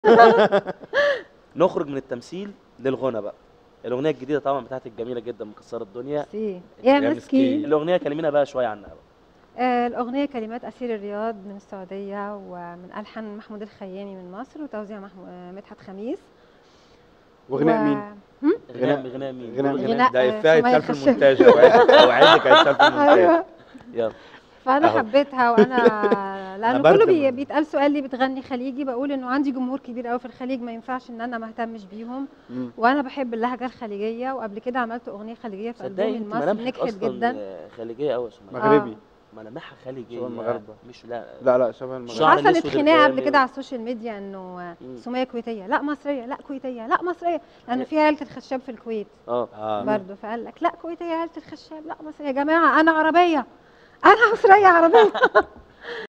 نخرج من التمثيل للغنى بقى الاغنيه الجديده طبعا بتاعتك جميله جدا مكسره الدنيا ميرسي يا يا مسكين الاغنيه كلمينا بقى شويه عنها بقى آه، الأغنية كلمات أسير الرياض من السعودية ومن ألحان محمود الخيامي من مصر وتوزيع محمو... آه، مدحت خميس وغناء و- مين؟ غناء غناء مين غناء قولي مين؟ غناء ده آه، افيه سمية هيتشال في خشاب. المونتاج اوعدك هيتشال في المونتاج أيوة يلا فأنا أهو. حبيتها وأنا لأنه برد كله بي... من- بيتقال سؤال لي بتغني خليجي بقول إنه عندي جمهور كبير قوي في الخليج ما ينفعش إن أنا ما اهتمش بيهم مم. وأنا بحب اللهجة الخليجية وقبل كده عملت أغنية خليجية في صدقني ألبومي انت المصري ملامحك نجحت اصلا جدا آه، خليجيه قوي يا سمية مغربي ملامحها خليجيه شبه المغاربة. مش لا لا لا شبه المغرب شعر حصلت الأسود خناقه قبل الغامق. كده على السوشيال ميديا انه مم. سميه كويتيه لا مصريه لا كويتيه لا مصريه لانه في عيله الخشاب في الكويت اه اه برضه فقال لك لا كويتيه عيله الخشاب لا مصريه يا جماعه انا عربيه انا مصريه عربيه